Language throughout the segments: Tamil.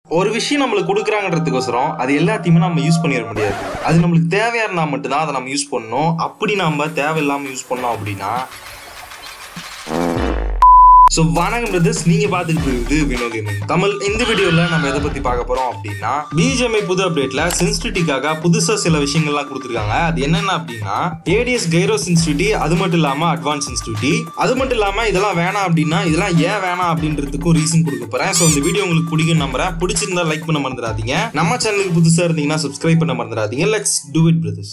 ஒரு விஷயம் நம்மளுக்கு கொடுக்குறாங்கன்றதுக்கோசரம் அது எல்லாத்தையுமே நம்ம யூஸ் பண்ணிட முடியாது அது நம்மளுக்கு தேவையா இருந்தா மட்டும்தான் அதை நம்ம யூஸ் பண்ணணும் அப்படி நம்ம தேவையில்லாம யூஸ் பண்ணோம் அப்படின்னா ஸோ வணக்கம் பிரதர்ஸ் நீங்க பார்த்துக்கிட்டு இருக்குது வினோ கேமிங் தமிழ் இந்த வீடியோல நம்ம எதை பத்தி பார்க்க போறோம் அப்படின்னா பிஜிஎம்ஐ புது அப்டேட்ல சென்சிட்டிவிட்டிக்காக புதுசா சில விஷயங்கள்லாம் கொடுத்துருக்காங்க அது என்னென்ன அப்படின்னா ஏடிஎஸ் கைரோ சென்சிட்டிவிட்டி அது மட்டும் இல்லாம அட்வான்ஸ் சென்சிட்டிவிட்டி அது மட்டும் இல்லாம இதெல்லாம் வேணாம் அப்படின்னா இதெல்லாம் ஏன் வேணாம் அப்படின்றதுக்கும் ரீசன் கொடுக்க போறேன் ஸோ இந்த வீடியோ உங்களுக்கு பிடிக்கும் நம்புறேன் பிடிச்சிருந்தா லைக் பண்ண மறந்துடாதீங்க நம்ம சேனலுக்கு புதுசா இருந்தீங்கன்னா சப்ஸ்கிரைப் பண்ண மறந்துடாதீங்க let's do it brothers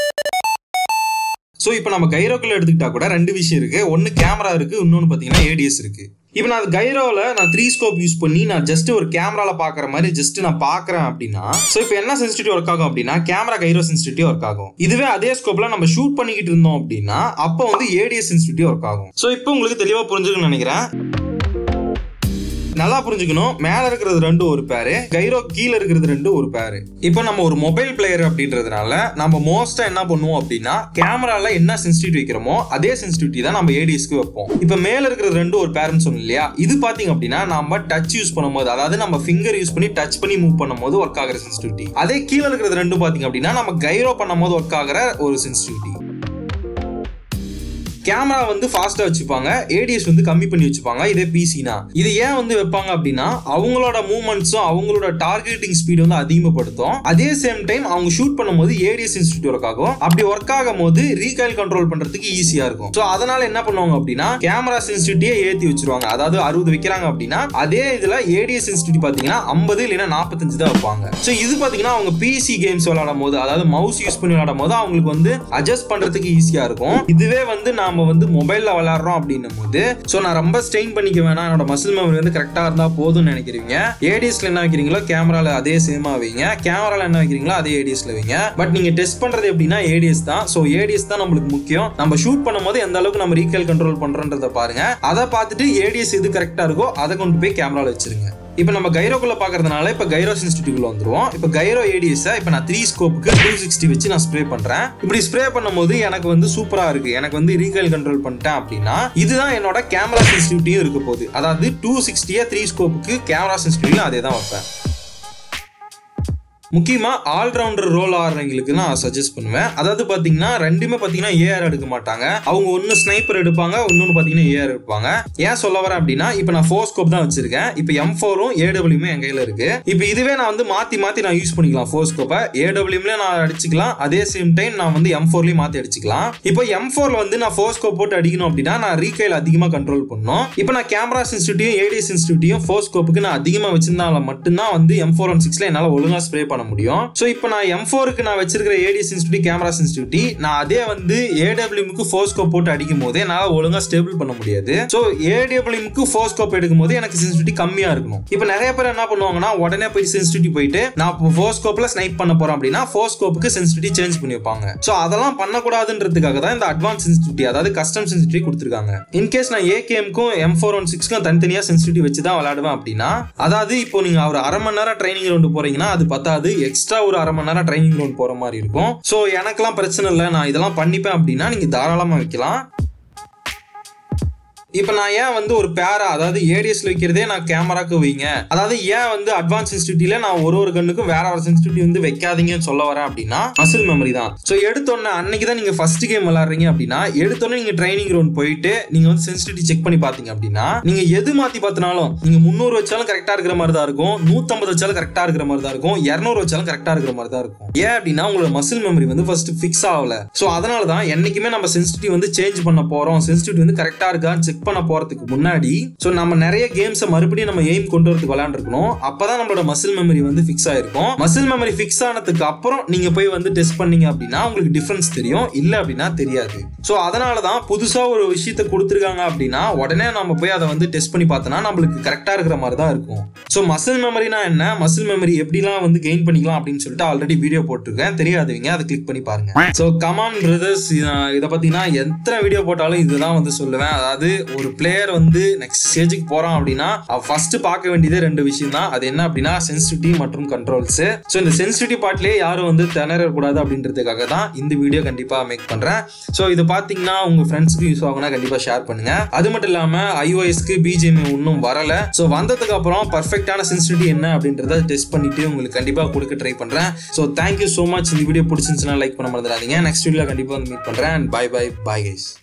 so இப்போ நம்ம கைரோக்குள்ள எடுத்துக்கிட்டா கூட ரெண்டு விஷயம் இருக்கு ஒன்று கேமரா இருக்கு இன்னொன்று பார்த்தீங்கன்னா ஏடிஎஸ் இருக்கு இப்போ நான் கைரோவில் நான் த்ரீ ஸ்கோப் யூஸ் பண்ணி நான் ஜஸ்ட் ஒரு கேமரால பார்க்குற மாதிரி ஜஸ்ட் நான் பார்க்குறேன் அப்படின்னா ஸோ இப்போ என்ன சென்சிட்டிவ் ஒர்க் ஆகும் அப்படின்னா கேமரா கைரோ சென்சிட்டிவ் ஒர்க் ஆகும் இதுவே அதே ஸ்கோப்ல நம்ம ஷூட் பண்ணிக்கிட்டு இருந்தோம் அப்படின்னா அப்போ வந்து ஏடிஎஸ் சென்சிட்டிவ் ஒர்க் ஆகும் ஸோ இப்போ உங்களுக்கு தெளிவாக புரிஞ்சுக்கணும்னு நினைக்கிறேன் நல்லா புரிஞ்சுக்கணும் மேல இருக்கிறது ரெண்டு ஒரு பேரு கைரோ கீழே இருக்கிறது ரெண்டு ஒரு பேரு இப்போ நம்ம ஒரு மொபைல் பிளேயர் அப்படின்றதுனால நம்ம மோஸ்டா என்ன பண்ணுவோம் அப்படின்னா கேமரால என்ன சென்சிட்டிவிட்டி வைக்கிறோமோ அதே சென்சிட்டிவிட்டி தான் நம்ம ஏடிஎஸ்க்கு வைப்போம் இப்போ மேல இருக்கிறது ரெண்டு ஒரு பேருன்னு சொன்னோம் இல்லையா இது பாத்தீங்க அப்படின்னா நம்ம டச் யூஸ் பண்ணும்போது அதாவது நம்ம ஃபிங்கர் யூஸ் பண்ணி டச் பண்ணி மூவ் பண்ணும்போது ஒர்க் ஆகிற சென்சிட்டிவிட்டி அதே கீழே இருக்கிறது ரெண்டு பாத்தீங்க அப்படின்னா நம்ம கைரோ பண்ணும்போது ஒர்க் ஆகிற ஒரு சென்சிட்டிவிட்டி கேமரா வந்து ஃபாஸ்டா வச்சுப்பாங்க ஏடிஎஸ் வந்து கம்மி பண்ணி வச்சுப்பாங்க இதே பிசினா இது ஏன் வந்து வைப்பாங்க அப்படின்னா அவங்களோட மூவ்மெண்ட்ஸும் அவங்களோட டார்கெட்டிங் ஸ்பீட் வந்து அதிகமாகப்படுத்தும் அதே சேம் டைம் அவங்க ஷூட் பண்ணும்போது ஏடிஎஸ் இன்ஸ்டியூட் ஒர்க் ஆகும் அப்படி ஒர்க் ஆகும் போது ரீகாயில் கண்ட்ரோல் பண்றதுக்கு ஈஸியா இருக்கும் ஸோ அதனால என்ன பண்ணுவாங்க அப்படின்னா கேமரா சென்சிட்டிவிட்டியே ஏத்தி வச்சிருவாங்க அதாவது அறுபது வைக்கிறாங்க அப்படின்னா அதே இதுல ஏடிஎஸ் சென்சிட்டிவிட்டி பாத்தீங்கன்னா ஐம்பது இல்லைன்னா நாற்பத்தஞ்சு தான் வைப்பாங்க ஸோ இது பாத்தீங்கன்னா அவங்க பிசி கேம்ஸ் விளையாடும் போது அதாவது மவுஸ் யூஸ் பண்ணி விளையாடும் போது அவங்களுக்கு வந்து அட்ஜஸ்ட் பண்றதுக்கு ஈஸியா இருக்கும் இதுவே வந்து நாம வந்து மொபைல்ல விளையாடுறோம் அப்படின்னும் போது ஸோ நான் ரொம்ப ஸ்ட்ரெயின் பண்ணிக்க வேணாம் என்னோட மசில் மெமரி வந்து கரெக்டா இருந்தா போதும்னு நினைக்கிறீங்க ஏடிஎஸ்ல என்ன வைக்கிறீங்களோ கேமரால அதே சேமா வைங்க கேமரால என்ன வைக்கிறீங்களோ அதே ஏடிஎஸ்ல வைங்க பட் நீங்க டெஸ்ட் பண்றது எப்படின்னா ஏடிஎஸ் தான் ஸோ ஏடிஎஸ் தான் நம்மளுக்கு முக்கியம் நம்ம ஷூட் பண்ணும்போது எந்த அளவுக்கு நம்ம ரீகேல் கண்ட்ரோல் பண்றோன்றத பாருங்க அதை பார்த்துட்டு ஏடிஎஸ் எது கரெக்டா இருக்கோ அதை கொண்டு போய் கேமரால வச்சிருங்க இப்போ நம்ம கைரோக்குள்ள பாக்குறதுனால இப்போ கைரோ சென்சிட்டிவ்ல வந்துருவோம் இப்போ கைரோ ஏடிஎஸ் இப்போ நான் த்ரீ ஸ்கோப்புக்கு டூ சிக்ஸ்டி வச்சு நான் ஸ்ப்ரே பண்றேன் இப்படி ஸ்ப்ரே பண்ணும்போது எனக்கு வந்து சூப்பரா இருக்கு எனக்கு வந்து ரீகைல் கண்ட்ரோல் பண்ணிட்டேன் அப்படின்னா இதுதான் என்னோட கேமரா சென்சிட்டிவிட்டியும் இருக்க போகுது அதாவது டூ சிக்ஸ்டியா த்ரீ ஸ்கோப்புக்கு கேமரா சென்சிட்டிவிட்டியும் அதே தான் வைப்பேன் முக்கியமா ஆல்ரவுண்டர் ரோல் ஆடுறவங்களுக்கு நான் சஜஸ்ட் பண்ணுவேன் அதாவது பாத்தீங்கன்னா ரெண்டுமே பாத்தீங்கன்னா ஏஆர் எடுக்க மாட்டாங்க அவங்க ஒன்னு ஸ்னைப்பர் எடுப்பாங்க இன்னொன்னு பாத்தீங்கன்னா ஏஆர் எடுப்பாங்க ஏன் சொல்ல வரேன் அப்படின்னா இப்போ நான் ஃபோர் ஸ்கோப் தான் வச்சிருக்கேன் இப்போ எம் ஃபோரும் ஏடபிள்யூமே என் கையில இருக்கு இப்போ இதுவே நான் வந்து மாத்தி மாத்தி நான் யூஸ் பண்ணிக்கலாம் ஃபோர் ஸ்கோப்பை ஏடபிள்யூம்ல நான் அடிச்சுக்கலாம் அதே சேம் டைம் நான் வந்து எம் ஃபோர்லயும் மாத்தி அடிச்சுக்கலாம் இப்போ எம் ஃபோர்ல வந்து நான் ஃபோர் ஸ்கோப் போட்டு அடிக்கணும் அப்படின்னா நான் ரீகைல் அதிகமா கண்ட்ரோல் பண்ணணும் இப்போ நான் கேமரா சென்சிட்டிவிட்டியும் ஏடிஎஸ் சென்சிட்டிவிட்டியும் ஃபோர் ஸ்கோப்புக்கு நான் அதிகமா வச்சிருந்தால மட்டும்தான் வந்து எம் ஃபோர் ஒன் சிக்ஸ்ல என்னால ஒழுங்கா ஸ்ப்ரே பண்ண முடியும் ஸோ இப்போ நான் எம் ஃபோருக்கு நான் வச்சிருக்கிற ஏடி சென்சிட்டிவிட்டி கேமரா சென்சிட்டிவிட்டி நான் அதே வந்து ஏடபிள்யூமுக்கு ஃபோர் ஸ்கோப் போட்டு அடிக்கும் போது என்னால் ஒழுங்கா ஸ்டேபிள் பண்ண முடியாது ஸோ ஏடபிள்யூமுக்கு ஃபோர் ஸ்கோப் எடுக்கும் போது எனக்கு சென்சிட்டிவிட்டி கம்மியா இருக்கணும் இப்போ நிறைய பேர் என்ன பண்ணுவாங்கன்னா உடனே போய் சென்சிட்டிவிட்டி போயிட்டு நான் இப்போ ஃபோர் ஸ்கோப்ல ஸ்னைப் பண்ண போறேன் அப்படின்னா ஃபோர் ஸ்கோப்புக்கு சென்சிட்டிவிட்டி சேஞ்ச் பண்ணி வைப்பாங்க ஸோ அதெல்லாம் பண்ணக்கூடாதுன்றதுக்காக தான் இந்த அட்வான்ஸ் சென்சிட்டிவிட்டி அதாவது கஸ்டம் சென்சிட்டிவிட்டி கொடுத்துருக்காங்க இன்கேஸ் நான் ஏகேஎம்க்கும் எம் ஃபோர் ஒன் சிக்ஸ்க்கும் தனித்தனியாக சென்சிட்டிவிட்டி வச்சு தான் விளையாடுவேன் அப்படின்னா அதாவது இப்போ நீங்க ஒரு அரை மணி நேரம் ட்ரைனிங் ரவுண்டு போறீங்கன்னா அது பத்தாது எக்ஸ்ட்ரா ஒரு அரை மணி நேரம் ட்ரைனிங் ரவுண்ட் போற மாதிரி இருக்கும் ஸோ எனக்கெல்லாம் பிரச்சனை இல்லை நான் இதெல்லாம் பண்ணிப்பேன் அப்படின்னா நீங்க தாராளமா வைக்கலாம் இப்போ நான் ஏன் வந்து ஒரு பேரா அதாவது ஏடிஎஸ்ல வைக்கிறதே நான் கேமராக்கு வைங்க அதாவது ஏன் வந்து அட்வான்ஸ் சென்சிட்டிவிட்டியில நான் ஒரு ஒரு கண்ணுக்கும் வேற ஒரு சென்சிட்டிவிட்டி வந்து வைக்காதீங்கன்னு சொல்ல வரேன் அப்படின்னா மசில் மெமரி தான் ஸோ எடுத்தோன்னே அன்னைக்கு தான் நீங்க ஃபர்ஸ்ட் கேம் விளாடுறீங்க அப்படின்னா எடுத்தோன்னே நீங்க ட்ரைனிங் ரவுண்ட் போயிட்டு நீங்க வந்து சென்சிட்டிவிட்டி செக் பண்ணி பாத்தீங்க அப்படின்னா நீங்க எது மாத்தி பார்த்தினாலும் நீங்க முந்நூறு வச்சாலும் கரெக்டா இருக்கிற மாதிரி தான் இருக்கும் நூத்தம்பது வச்சாலும் கரெக்டா இருக்கிற மாதிரி தான் இருக்கும் இரநூறு வச்சாலும் கரெக்டா இருக்கிற மாதிரி தான் இருக்கும் ஏன் அப்படின்னா உங்களோட மசில் மெமரி வந்து ஃபர்ஸ்ட் ஃபிக்ஸ் ஆகல ஸோ அதனால தான் என்னைக்குமே நம்ம சென்சிட்டிவ் வந்து சேஞ்ச் பண்ண போறோம் சென்சிட்டிவிட்டி வந்து கரெக்டா இருக்கான்னு செக் பண்ண போறதுக்கு முன்னாடி ஸோ நம்ம நிறைய கேம்ஸை மறுபடியும் நம்ம எய்ம் கொண்டு வரதுக்கு விளையாண்டுருக்கணும் அப்பதான் நம்மளோட மசில் மெமரி வந்து ஃபிக்ஸ் ஆயிருக்கும் மசில் மெமரி ஃபிக்ஸ் ஆனதுக்கு அப்புறம் நீங்க போய் வந்து டெஸ்ட் பண்ணீங்க அப்படின்னா உங்களுக்கு டிஃபரன்ஸ் தெரியும் இல்ல அப்படின்னா தெரியாது ஸோ அதனால தான் புதுசா ஒரு விஷயத்த கொடுத்துருக்காங்க அப்படின்னா உடனே நம்ம போய் அதை வந்து டெஸ்ட் பண்ணி பார்த்தோம்னா நம்மளுக்கு கரெக்டா இருக்கிற மாதிரி தான் இருக்கும் ஸோ மசில் மெமரினா என்ன மசில் மெமரி எப்படிலாம் வந்து கெயின் பண்ணிக்கலாம் அப்படின்னு சொல்லிட்டு ஆல்ரெடி வீடியோ போட்டிருக்கேன் தெரியாதவங்க அதை கிளிக் பண்ணி பாருங்க ஸோ கமான் பிரதர்ஸ் இதை பத்தினா எத்தனை வீடியோ போட்டாலும் இதுதான் வந்து சொல்லுவேன் அதாவது ஒரு பிளேயர் வந்து நெக்ஸ்ட் ஸ்டேஜுக்கு போறான் அப்படின்னா ஃபர்ஸ்ட் பார்க்க வேண்டியதே ரெண்டு விஷயம் தான் அது என்ன அப்படின்னா சென்சிட்டிவிட்டி மற்றும் கண்ட்ரோல்ஸ் ஸோ இந்த சென்சிட்டிவிட்டி பார்ட்லயே யாரும் வந்து திணறக்கூடாது அப்படின்றதுக்காக தான் இந்த வீடியோ கண்டிப்பா மேக் பண்றேன் ஸோ இது பாத்தீங்கன்னா உங்க ஃப்ரெண்ட்ஸ்க்கு யூஸ் ஆகுனா கண்டிப்பா ஷேர் பண்ணுங்க அது மட்டும் இல்லாம ஐஓஎஸ்க்கு பிஜிஎம் இன்னும் வரல ஸோ வந்ததுக்கு அப்புறம் பர்ஃபெக்டான சென்சிட்டிவிட்டி என்ன அப்படின்றத டெஸ்ட் பண்ணிட்டு உங்களுக்கு கண்டிப்பா கொடுக்க ட்ரை பண்றேன் ஸோ தேங்க்யூ ஸோ மச் இந்த வீடியோ பிடிச்சிருந்துச்சுன்னா லைக் பண்ண மறந்துடாதீங்க நெக்ஸ்ட் வீடியோ கண்டிப்பா வந்து மீட் பண்றேன் பை பை பாய் கைஸ்